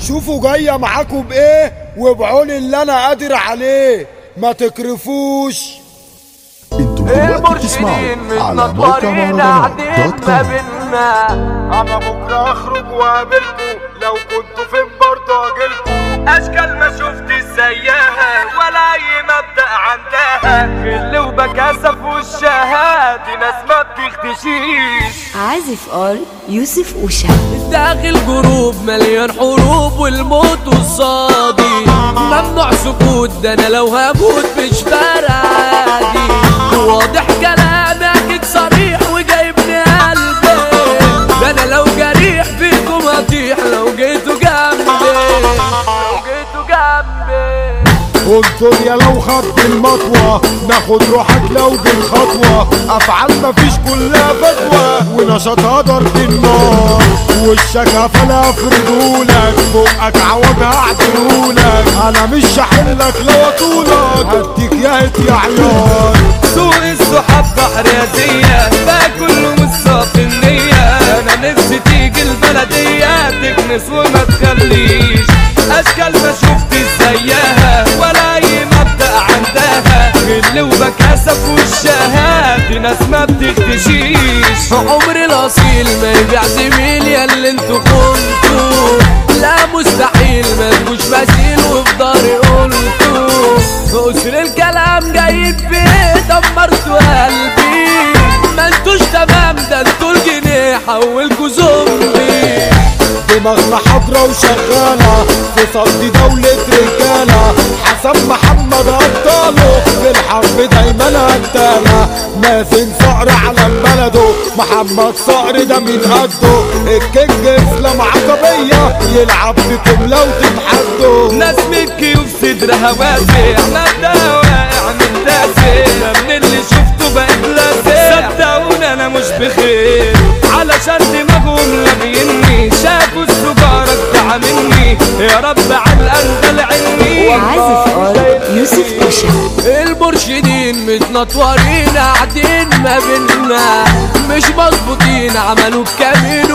شوفوا جاية معاكم بايه وبعوني اللي انا قادر عليه ما تكرفوش انتم دلوقتي بتسمعوا المرشدين على موقع متنطورين مهرجانات قاعدين دوت ما كوم بينا انا بكره اخرج واقابلكم لو كنتوا فين برضه اجيلكم اشكال ما شفت زيها ولا اي مبدأ عندها خل وبكاسف وشها دي ناس ما بتختشيش عازف ار يوسف اوشا داخل جروب مليان حروب والموت قصادي ممنوع سكوت ده انا لو هموت مش فارقة عادي واضح كلامك صريح وجايبني قلبي ده انا لو جريح فيكم هطيح لو جيتوا جنبي لو جيتوا جنبي انظر يا لو خدت المطوة ناخد روحك لو بالخطوة افعال مفيش كلها فتوى ونشاطها ضرب النار وشك هفلا افردهولك بقك عوضها اعدلهولك انا مش هحلك لو اطولك هديك يا يا عيار سوق الصحاب بحر يدية بقى كله مش صافي النية انا نفسي تيجي البلدية تكنس وما تخليش اشكال ما شفت زيها ولا اي مبدأ عندها غل وبكاسف وشها في ناس ما بتختشيش عمري الاصيل ما يبيع زميل يا اللي انتوا خنتوا لا مستحيل ما تكونش مثيل وفي داري قلتوا اسر الكلام جايب بيه دمرتوا قلبي ما انتوش تمام ده انتوا الجنيه حولكوا زومبي دماغنا حاضرة وشغالة في صد دولة رجالة حسن محمد أبطاله في الحرب دايما قتالة مازن صقر على بلده محمد صقر ده من قده الكينج اسلام عقبية يلعب بكم لو تتحدوا ناس مكي وفي صدرها واسع مبدأ واقع من تاسع ده من اللي شفته بقيت لاسع صدقوني انا مش بخير علشان دماغهم لاغيني شافوا السجارة بتاع مني يا رب على الأنغل عني عازف ار يوسف اوشا المرشدين متنطورين قاعدين ما بينا مش مظبوطين عملوا بكمين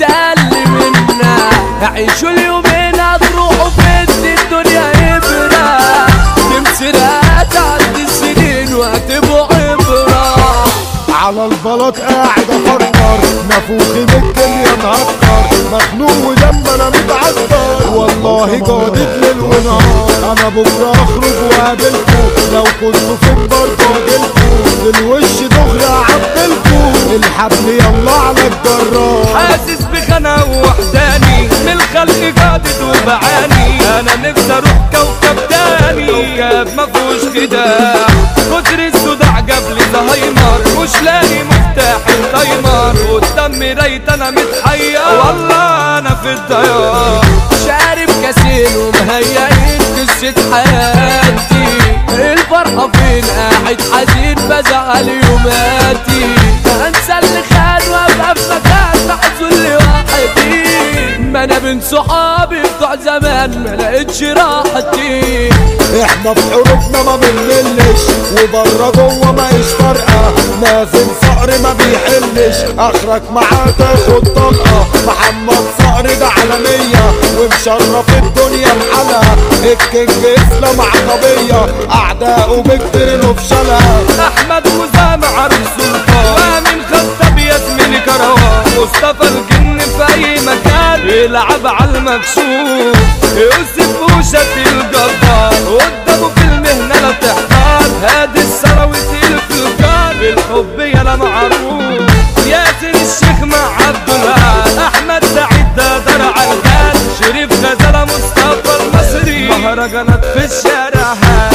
ومسلمنا عيشوا اليومين هتروحوا فين الدنيا إبرة تمسرها تعدي السنين وهتبقوا عبرة على البلاط قاعد افكر نافوخي من الدنيا مهكر مخنوق ودم انا متعثر والله جادت ليل ونهار انا بكره اخرج واقابلكوا لو كنتوا فين برضه اجيلكوا بالوش دغري اعبلكوا الحبل يلا على الجرار حاسس بخنا ووحداني من الخلق قاعدت وبعاني انا نفسي اروح كوكب تاني كوكب ما فيهوش خداع كتر الصداع جاب لي زهايمر مش لاقي مفتاح التايمر قدام مرايت انا متحير والله انا في الضياع شارب كاسين ومهيئين قصة حياتي الفرحة فين قاعد حزين بزعل يوماتي انسى اللي خان وابقى في مكان محزون لوحدي ما انا بين صحابي بتوع زمان ما لقيتش راحتي احنا في حروبنا ما بنملش وبره جوه ما ايش فارقه مازن صقر ما بيحلش اخرك معاه تاخد طلقه محمد صقر ده عالميه ومشرف الدنيا بحالها الكينج اسلام عقبيه اعداؤه بيقتلوا في شلها احمد وسام عرب سلطان وامن خطاب ياسمين كروان مصطفى الجن في اي مكان يلعب على المكشوف يوسف وشت الجبار قدامه في المهنه لا تحتار هادي الثروي تقيل في الجار بالحب يلا معروف ياسر الشيخ مع عبد الهاد احمد سعيد ده درع الغال شريف غزاله مصطفى المصري مهرجانات في الشارع هاد